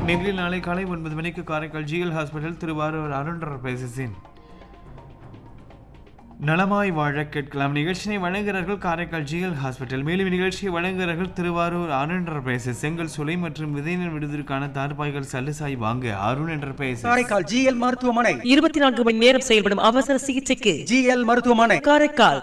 நெல்லில் நாளை காலை ஒன்பது மணிக்கு காரைக்கால் ஜிஎல் ஹாஸ்பிட்டல் திருவாரூர் அருண்டர் பேசின் நலமாய் வாழ கேட்கலாம் நிகழ்ச்சியை வழங்குகிறார்கள் காரைக்கால் ஜிஎல் ஹாஸ்பிட்டல் மேலும் நிகழ்ச்சியை வழங்குகிறார்கள் திருவாரூர் அருண் என்டர்பிரைசஸ் செங்கல் சுலை மற்றும் விதைநெல் விடுதலுக்கான தார்பாய்கள் சல்லுசாய் வாங்க அருண் என்டர்பிரைசஸ் காரைக்கால் ஜிஎல் மருத்துவமனை இருபத்தி நான்கு மணி நேரம் செயல்படும் அவசர சிகிச்சைக்கு ஜிஎல் மருத்துவமனை காரைக்கால்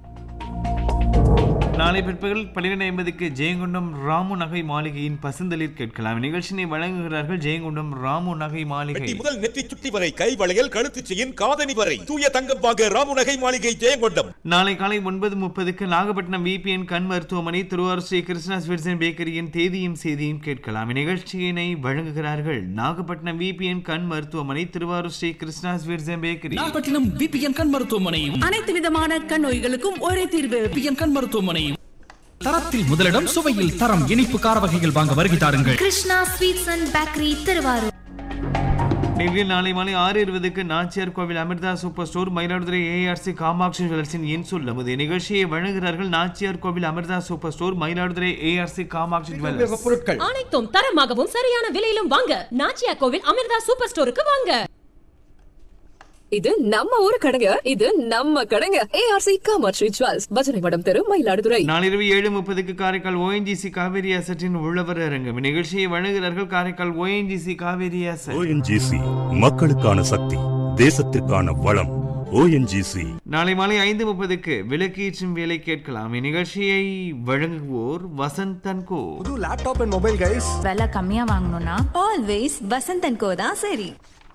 நாளை பிற்பகல் பன்னிரண்டு ஐம்பதுக்கு ஜெயங்கொண்டம் ராமு நகை மாளிகையின் பசுந்தளிர் கேட்கலாம் நிகழ்ச்சியை வழங்குகிறார்கள் ஜெயங்கொண்டம் ராமு நகை மாளிகை வெட்டி முதல் நெற்றி சுட்டி வரை கை வளையல் கழுத்து செயின் காதணி வரை தூய தங்கம் வாங்க ராமுநகை மாளிகை ஜெயங்கொண்டம் நாளை காலை ஒன்பது முப்பதுக்கு நாகப்பட்டினம் விபிஎன் கண் மருத்துவமனை திருவாரூர் ஸ்ரீ கிருஷ்ணா ஸ்வீட்ஸ் அண்ட் பேக்கரியின் தேதியும் செய்தியும் கேட்கலாம் இந்நிகழ்ச்சியினை வழங்குகிறார்கள் நாகப்பட்டினம் விபிஎன் கண் மருத்துவமனை Tiruvarur Sri Krishna sweets and bakery Nagapattinam VPN கண் மருத்துவமனையும் அனைத்து விதமான கண் நோய்களுக்கும் ஒரே தீர்வு விபிஎன் கண் மருத்துவமனையும் தரத்தில் முதலிடம் சுவையில் தரம் இனிப்பு கார வகைகள் வாங்க வருகை தாருங்கள் Krishna sweets and bakery Tiruvarur நெல்லியில் நாளை மாலை ஆறு இருபதுக்கு Nachiyar Kovil Amrita super store Mayiladuthurai ARC Kamatchi ஜுவல்ஸின் என் சொல்லுவது நிகழ்ச்சியை வழங்குகிறார்கள் Nachiyar Kovil Amrita super store Mayiladuthurai ARC Kamatchi jewels பொருட்கள் அனைத்தும் தரமாகவும் சரியான விலையிலும் வாங்க நாச்சியா கோவில் அமிர்தா சூப்பர் ஸ்டோருக்கு வாங்க இது நம்ம ஊரு கடைங்க இது நம்ம கடைங்க ஏஆர்சி காமாட்சி ஜுவல்ஸ் பஜனை மடம் தெரு மயிலாடுதுறை நாளிரவு ஏழு முப்பதுக்கு காரைக்கால் ஓஎன்ஜிசி காவேரி அசட்டின் உழவர் அரங்கம் நிகழ்ச்சியை வழங்குகிறார்கள் Karaikal ONGC Kaveri asset ONGC மக்களுக்கான சக்தி தேசத்திற்கான வளம் ஓஎன்ஜிசி நாளை மாலை ஐந்து முப்பதுக்கு விளக்கீற்றும் வேலை கேட்கலாம் இந்நிகழ்ச்சியை வழங்குவோர் வசந்தன் கோ புது லேப்டாப் அண்ட் மொபைல் கைஸ் விலை கம்மியா வாங்கணும்னா ஆல்வேஸ் வசந்தன் கோ தான் சரி